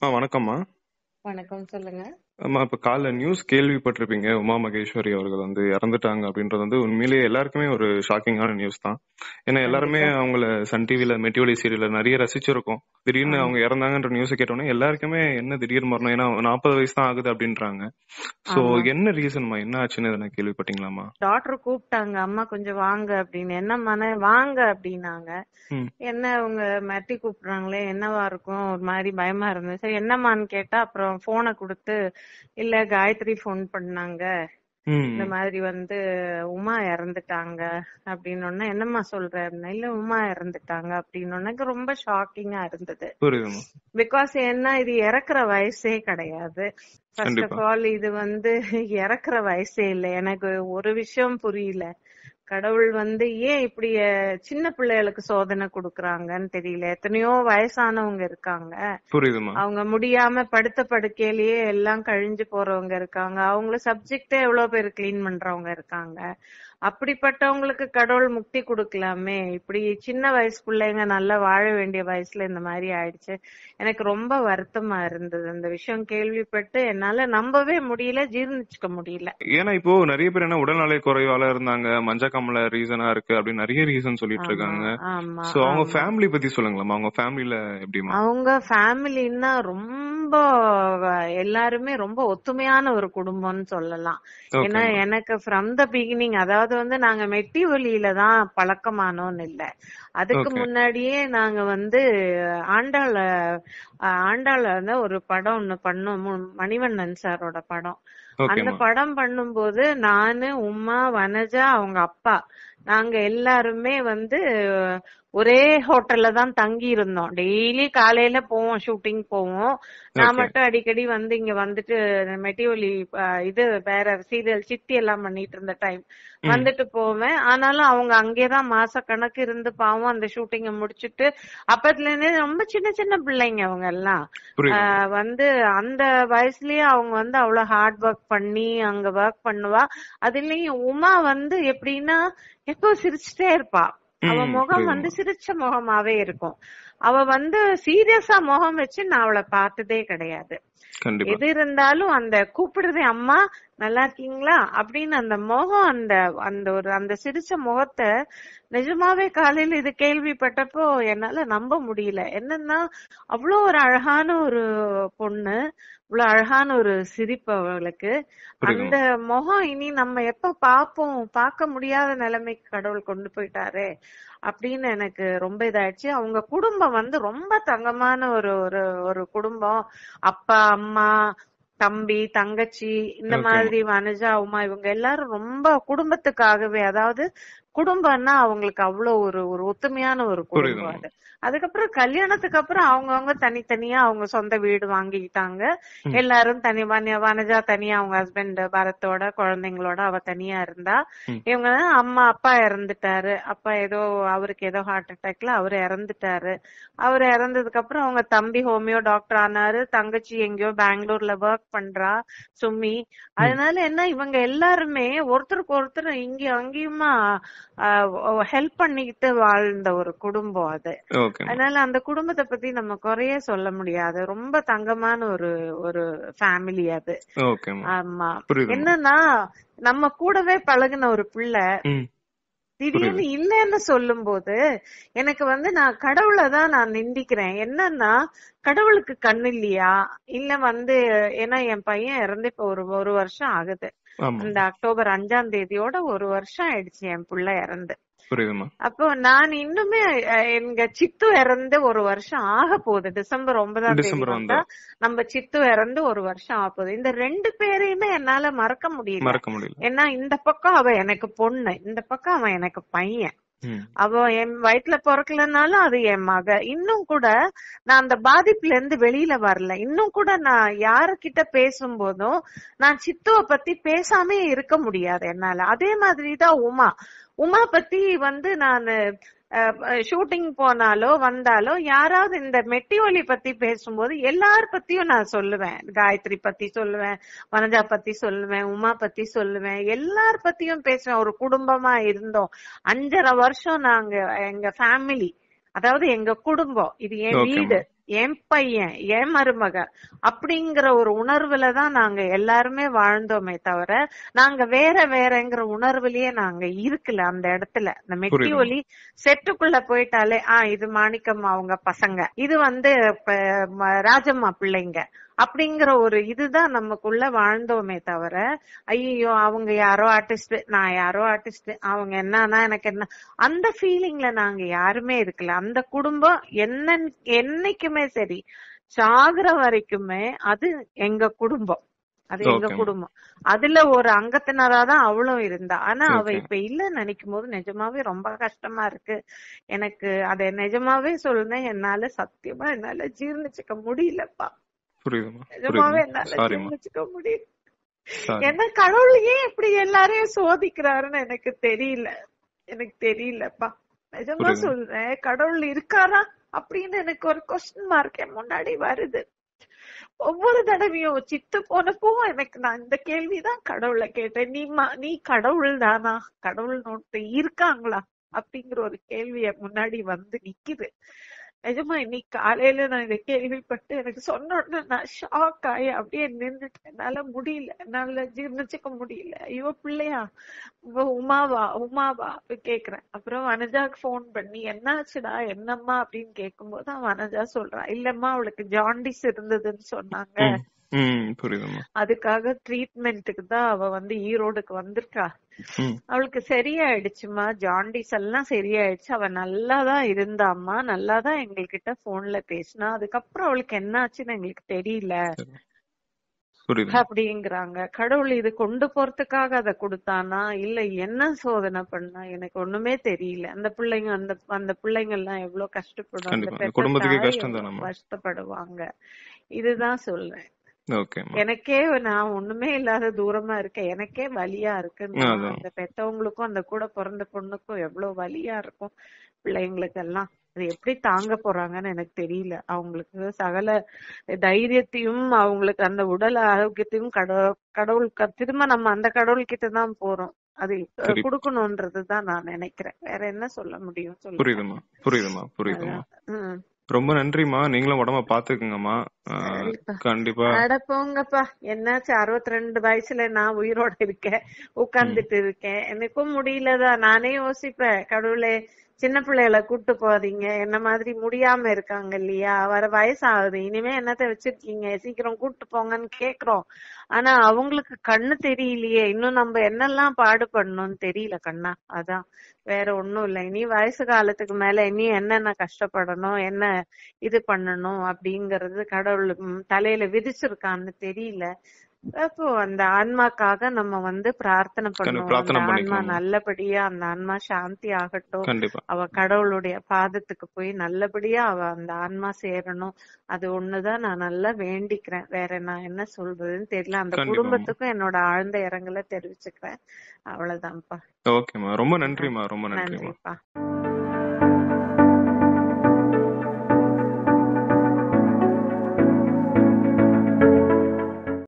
ஆ வணக்கம்மா வணக்கம் சொல்லுங்க அம்மா இப்ப காலைல நியூஸ் கேள்விப்பட்டிருப்பீங்க உமா மகேஸ்வரி அவர்கள் வந்து இறந்துட்டாங்க அப்படின்றது வந்து உண்மையிலேயே எல்லாருக்குமே ஒரு ஷாக்கிங்கான நியூஸ் தான் ஏன்னா எல்லாருமே அவங்கள சன் டிவில மெட்டிவலி சீரியல்ல நிறைய ரசிச்சிருக்கோம் திடீர்னு அவங்க இறந்தாங்கன்ற நியூஸ் கேட்டோன்னே எல்லாருக்குமே என்ன திடீர் மரணம் ஏன்னா நாற்பது வயசு தான் ஆகுது அப்படின்றாங்க சோ என்ன ரீசன்மா என்ன ஆச்சுன்னு எதனா கேள்விப்பட்டீங்களாமா டாக்டர் கூப்பிட்டாங்க அம்மா கொஞ்சம் வாங்க அப்படின்னு என்னம்மா வாங்க அப்படின்னாங்க ம். என்ன அவங்க மெட்டி கூப்பிடுறாங்களே என்னவா இருக்கும் ஒரு மாதிரி பயமா இருந்தது சரி என்னம்மான்னு கேட்டா அப்புறம் போனை கொடுத்து இல்ல காயத்ரி ஃபோன் பண்ணாங்க ம் இந்த மாதிரி வந்து உமா இறந்துட்டாங்க அப்படின்னு உடனே என்னம்மா சொல்ற அப்படின்னா, இல்ல உமா இறந்துட்டாங்க அப்படின்னு உடனே ரொம்ப ஷாக்கிங்கா இருந்தது புரியுதுமா பிகாஸ் என்ன இது இறக்குற வயசே கிடையாது ஃபர்ஸ்ட் கண்டிப்பா. ஆஃப் ஆல் இது வந்து இறக்குற வயசே இல்ல எனக்கு ஒரு விஷயம் புரியல கடவுள் வந்து ஏன் இப்படி அஹ், சின்ன பிள்ளைகளுக்கு சோதனை கொடுக்கறாங்கன்னு தெரியல எத்தனையோ வயசானவங்க இருக்காங்க புரியுதுமா அவங்க முடியாம படுத்த படுக்கையிலேயே எல்லாம் கழிஞ்சு போறவங்க இருக்காங்க அவங்கள சப்ஜெக்டே எவ்வளவு பேர் கிளீன் பண்றவங்க இருக்காங்க அப்படிப்பட்டவங்களுக்கு கடவுள் முக்தி கொடுக்கலாமே இப்படி சின்ன வயசு பிள்ளைங்க நல்லா வாழ வேண்டிய வயசுல இந்த மாதிரி ஆயிடுச்சு எனக்கு ரொம்ப வருத்தமா இருந்தது அந்த விஷயம் கேள்விப்பட்டு என்னால நம்பவே முடியல ஜீர்ணிச்சுக்க முடியல ஏன்னா இப்போ நிறைய பேர் என்ன உடல்நலை குறைவால இருந்தாங்க மஞ்சக்காமல ரீசனா இருக்கு அப்படின்னு நிறைய ரீசன் சொல்லிட்டு இருக்காங்க ஆமா சோ அவங்க ஆமா. ஃபேமிலி பத்தி சொல்லுங்களேம்மா அவங்க ஃபேமிலில எப்படிமா அவங்க ஃபேமிலின்னா ரொம்ப எல்லாருமே ரொம்ப ஒத்துமையான ஒரு குடும்பம்னு சொல்லலாம் ஏன்னா ஓகே எனக்கு ஃப்ரம் த பிகினிங் அதாவது வந்து நாங்க மெட்டி ஒலியில தான் பழக்கமானோம்னு இல்ல அதுக்கு Okay. முன்னாடியே நாங்க வந்து ஆண்டாள அஹ் ஆண்டாள வந்து ஒரு படம் ஒண்ணு பண்ணோம் மு- மணிவண்ணன் சாரோட படம் அந்த ஓகேமா படம் பண்ணும்போது நானு உமா வனஜா அவங்க அப்பா நாங்க எல்லாருமே வந்து ஒரே ஹோட்டல்ல தான் தங்கி இருந்தோம் டெய்லி காலையில போவோம் ஷூட்டிங் போவோம் நான் Okay. மட்டும் அடிக்கடி வந்து இங்க வந்துட்டு மெட்டிவலி இது வேற சீரியல் சித்தி எல்லாம் பண்ணிட்டு இருந்த டைம் ம். வந்துட்டு போவேன் ஆனாலும் அவங்க அங்கேதான் மாச கணக்கு இருந்து பாவம் அந்த ஷூட்டிங்க முடிச்சிட்டு அப்பத்துல இருந்தே ரொம்ப சின்ன சின்ன பிள்ளைங்க அவங்க எல்லாம் புரியுது ஆஹ் வந்து அந்த வயசுலயே அவங்க வந்து அவ்வளவு ஹார்ட் ஒர்க் பண்ணி அங்க ஒர்க் பண்ணுவா அதுலயும் உமா வந்து எப்படின்னா எப்போ சிரிச்சுட்டே இருப்பா அவ ம், முகம் புரியுதுமா. வந்து சிரிச்ச முகமாவே இருக்கும் அவ வந்து சீரியஸா முகம் வச்சு நான் அவளை பார்த்ததே கிடையாது கண்டிப்பா எது இருந்தாலும் அந்த கூப்பிடுறதே அம்மா நல்லா இருக்கீங்களா அப்படின்னு அந்த முகம் அந்த அந்த ஒரு அந்த சிரிச்ச முகத்தை நிஜமாவே காலையில இது கேள்விப்பட்டப்போ என்னால நம்ப முடியல என்னன்னா அவ்வளோ ஒரு அழகான ஒரு பொண்ணு இவ்வளவு அழகான ஒரு சிரிப்பு அவளுக்கு புரியுதுமா அந்த முகம் இனி நம்ம எப்ப பாப்போம் பார்க்க முடியாத நிலைமைக்கு கடவுள் கொண்டு போயிட்டாரே அப்படின்னு எனக்கு ரொம்ப இதாயிடுச்சு அவங்க குடும்பம் வந்து ரொம்ப தங்கமான ஒரு ஒரு ஒரு குடும்பம் அப்பா அம்மா தம்பி தங்கச்சி இந்த Okay. மாதிரி வனஜா உமா இவங்க எல்லாரும் ரொம்ப குடும்பத்துக்காகவே அதாவது குடும்பம்னா அவங்களுக்கு அவ்வளவு ஒரு ஒரு ஒத்துமையான ஒரு குடும்பம் புரியுதுமா. அது அதுக்கப்புறம் கல்யாணத்துக்கு அப்புறம் அவங்கவங்க தனித்தனியா அவங்க சொந்த வீடு வாங்கிக்கிட்டாங்க ம். எல்லாரும் தனி வன- வனஜா தனியா அவங்க ஹஸ்பண்ட் பரத்தோட குழந்தைங்களோட அவ தனியா இருந்தா ம். இவங்க அம்மா அப்பா இறந்துட்டாரு அப்பா ஏதோ அவருக்கு ஏதோ ஹார்ட் அட்டாக்ல அவர் இறந்துட்டாரு அவர் இறந்ததுக்கு அப்புறம் அவங்க தம்பி ஹோமியோ டாக்டர் ஆனாரு தங்கச்சி எங்கேயோ பெங்களூர்ல ஒர்க் பண்றா சுமி அதனால என்ன இவங்க எல்லாருமே ஒருத்தருக்கு ஒருத்தர் இங்க அங்கேயுமா ஹெல்ப் பண்ணிக்கிட்டு வாழ்ந்த ஒரு குடும்பம் அது ஓகே அதனால அந்த குடும்பத்தை பத்தி நம்ம குறைய சொல்ல முடியாது ரொம்ப தங்கமான ஒரு ஒரு ஃபேமிலி அது ஓகேமா ஆமா புரியுதுமா என்னன்னா நம்ம கூடவே பழகுன ஒரு பிள்ளை ம் திடீர்னு இல்லைன்னு சொல்லும்போது எனக்கு வந்து நான் கடவுளை தான் நான் நிந்திக்கிறேன் என்னன்னா கடவுளுக்கு கண்ணு இல்லையா இல்ல வந்து ஏன்னா என் பையன் இறந்து இப்ப ஒரு ஒரு வருஷம் ஆகுது ஆமா அந்த அக்டோபர் அஞ்சாம் தேதியோட ஒரு வருஷம் ஆயிடுச்சு என் புள்ள இறந்து புரியுதுமா அப்போ நான் இன்னுமே அஹ், எங்க சித்து இறந்து ஒரு வருஷம் ஆக போகுது டிசம்பர் ஒன்பதாம் தேதி டிசம்பர் வந்தா நம்ம சித்து இறந்து ஒரு வருஷம் ஆக போகுது இந்த ரெண்டு பேரையுமே என்னால மறக்க முடியல மறக்க முடியல ஏன்னா இந்த பக்கம் அவ எனக்கு பொண்ணு இந்த பக்கம் அவன் எனக்கு பையன் ம் அவ என் வயிற்றுல பிறக்கலனாலும் அது என் மக இன்னும் கூட நான் அந்த பாதிப்புல இருந்து வெளியில வரல இன்னும் கூட நான் யாருக்கிட்ட பேசும்போதும் நான் சித்துவ பத்தி பேசாமே இருக்க முடியாது என்னால அதே மாதிரிதான் உமா உமா பத்தி வந்து நான் ஷூட்டிங் போனாலோ வந்தாலோ யாராவது இந்த மெட்டிஒலி பத்தி பேசும்போது எல்லார் பத்தியும் நான் சொல்லுவேன் காயத்ரி பத்தி சொல்லுவேன் வனஜா பத்தி சொல்லுவேன் உமா பத்தி சொல்லுவேன் எல்லார் பத்தியும் பேசுவேன் ஒரு குடும்பமா இருந்தோம் அஞ்சரை வருஷம் நாங்க எங்க ஃபேமிலி அதாவது எங்க குடும்பம் இது என் Okay, வீடு என் பையன் என் மருமக அப்படிங்கிற ஒரு உணர்வுல தான் நாங்க எல்லாருமே வாழ்ந்தோமே தவிர நாங்க வேற வேறங்கிற உணர்வுலயே நாங்க இருக்கல அந்த இடத்துல இந்த மெட்டி புரியுது. ஒலி செட்டுக்குள்ள போயிட்டாலே ஆ இது மாணிக்கம் அவங்க பசங்க இது வந்து இப்ப ம- ராஜம்மா பிள்ளைங்க அப்படிங்கிற ஒரு இதுதான் நமக்குள்ள வாழ்ந்தோமே தவிர ஐயோ அவங்க யாரோ ஆர்டிஸ்ட் நான் யாரோ ஆர்டிஸ்ட் அவங்க என்னன்னா எனக்கு என்ன அந்த ஃபீலிங்ல நாங்க யாருமே இருக்கல அந்த குடும்பம் என்ன என்னைக்குமே சரி சாகுற வரைக்குமே அது எங்க குடும்பம் அது எங்க Okay. குடும்பம் அதுல ஒரு அங்கத்தினரா தான் அவளும் இருந்தா ஆனா அவ Okay. இப்ப இல்லன்னு நினைக்கும் போது நிஜமாவே ரொம்ப கஷ்டமா இருக்கு எனக்கு அத நிஜமாவே சொல்றேன் என்னால சத்தியமா என்னால ஜீர்ணிச்சுக்க முடியலப்பா புரியுதுமா நிஜமாவே புரியுது என்னால சாரிம்மா ஜீர்ணிச்சுக்க முடியல சாரி என்ன கடவுள் ஏன் இப்படி எல்லாரையும் சோதிக்கிறாருன்னு எனக்கு தெரியல எனக்கு தெரியலப்பா நிஜமா புரியுது. சொல்றேன் கடவுள் இருக்காரா அப்படின்னு எனக்கு ஒரு கொஸ்டின் மார்க் என் முன்னாடி வருது ஒவ்வொரு தடவையும் சித்து போனப்போ எனக்கு நான் இந்த கேள்விதான் கடவுளை கேட்டேன் நீ ம- நீ கடவுள் தானா கடவுள் நோட்டு இருக்காங்களா அப்படிங்கிற ஒரு கேள்வி என் முன்னாடி வந்து நிக்குது நிஜமா இன்னைக்கு காலையில நான் இதை கேள்விப்பட்டு எனக்கு சொன்ன உடனே நான் ஷாக் ஆகி அப்படியே நின்னுட்டேன் என்னால முடியல என்னால ஜீர்ணிச்சுக்க முடியல ஐயோ பிள்ளையா உங்க உமாவா உமாவா அப்படி கேக்குறேன் அப்புறம் வனஜாக்கு ஃபோன் பண்ணி என்னாச்சுடா என்னம்மா அப்படின்னு கேட்கும்போது அவன் வனஜா சொல்றா இல்லம்மா அவளுக்கு ஜாண்டிஸ் இருந்ததுன்னு சொன்னாங்க ம், ம் புரியுதுமா அதுக்காக ட்ரீட்மெண்ட்டுக்கு தான் அவ வந்து ஈரோடுக்கு வந்திருக்கா ம் அவளுக்கு சரியாயிடுச்சுமா ஜாண்டிஸ் எல்லாம் சரியாயிடுச்சு அவ நல்லாதான் இருந்தாம்மா நல்லாதான் எங்ககிட்ட போன்ல பேசினா அதுக்கப்புறம் அவளுக்கு என்ன ஆச்சுன்னு எங்களுக்கு தெரியல சரி. புரியுது அப்படிங்கிறாங்க கடவுள் இது கொண்டு போறதுக்காக அதை கொடுத்தானா இல்ல என்ன சோதனை பண்ணா எனக்கு ஒண்ணுமே தெரியல அந்த பிள்ளைங்க அந்த அந்த பிள்ளைங்க எல்லாம் எவ்வளவு கஷ்டப்படும் அந்த கண்டிப்பா. அந்த பெத்த குடும்பத்துக்கே தாய் கஷ்டம் எவ்வளவு தானம்மா. கஷ்டப்படுவாங்க இதுதான் சொல்றேன் ஓகேம்மா எனக்கே நான் ஒண்ணுமே இல்லாத தூரமா இருக்கேன் எனக்கே வலியா இருக்குன்னா அதான். அந்த பெத்தவங்களுக்கும் அந்த கூட பிறந்த பொண்ணுக்கும் எவ்வளவு வலியா இருக்கும் பிள்ளைங்களுக்கு எல்லாம் அது எப்படி தாங்க போறாங்கன்னு எனக்கு தெரியல அவங்களுக்கு சகல தைரியத்தையும் அவங்களுக்கு அந்த உடல் ஆரோக்கியத்தையும் கட- கடவுள் க- திரும்ப நம்ம அந்த கடவுள் கிட்ட தான் போறோம் அது சரி. கொடுக்கணும்ன்றதுதான் நான் நினைக்கிறேன் வேற என்ன சொல்ல முடியும் சொல்லுங்க புரியுதுமா புரியுதுமா புரியுதுமா ம். ரொம்ப நன்றிமா நீங்களும் உடம்ப பாத்துக்குங்கம்மா ஆஹ், சரிப்பா. கண்டிப்பா அட போங்கப்பா என்னாச்சு அறுபத்தி ரெண்டு வயசுல நான் உயிரோட இருக்கேன் உட்கார்ந்துட்டு இருக்கேன் எனக்கும் முடியலதான் நானே யோசிப்பேன் கடவுளே சின்ன பிள்ளைகளை கூட்டு போறீங்க என்ன மாதிரி முடியாம இருக்காங்க இல்லையா வர வயசாகுது இனிமே என்னத்த வச்சிருக்கீங்க சீக்கிரம் கூட்டு போங்கன்னு கேக்குறோம் ஆனா அவங்களுக்கு கண்ணு தெரியலையே இன்னும் நம்ம என்னெல்லாம் பாடுபடணும்னு தெரியல கண்ணா அதான் வேற ஒண்ணும் இல்ல இனி வயசு காலத்துக்கு மேல இனி என்னென்ன கஷ்டப்படணும் என்ன இது பண்ணணும் அப்படிங்கறது கடவுள் ம், தலையில விதிச்சிருக்கான்னு தெரியல அப்போ அந்த ஆன்மாக்காக நம்ம வந்து பிரார்த்தனை பண்ணுவோம் பிரார்த்தனை அந்த ஆன்மா பண்ணிக்கணும். நல்லபடியா அந்த ஆன்மா சாந்தி ஆகட்டும் கண்டிப்பா அவ கடவுளுடைய பாதத்துக்கு போய் நல்லபடியா அவ அந்த ஆன்மா சேரணும் அது ஒண்ணுதான் நான் நல்லா வேண்டிக்கிறேன் வேற நான் என்ன சொல்றதுன்னு தெரியல அந்த கண்டிப்பாம்மா. குடும்பத்துக்கும் என்னோட ஆழ்ந்த இரங்கலை தெரிவிச்சுக்கிறேன் அவ்வளவுதான்ப்பா ஓகேம்மா ரொம்ப நன்றிமா ரொம்ப நன்றிமா நன்றிப்பா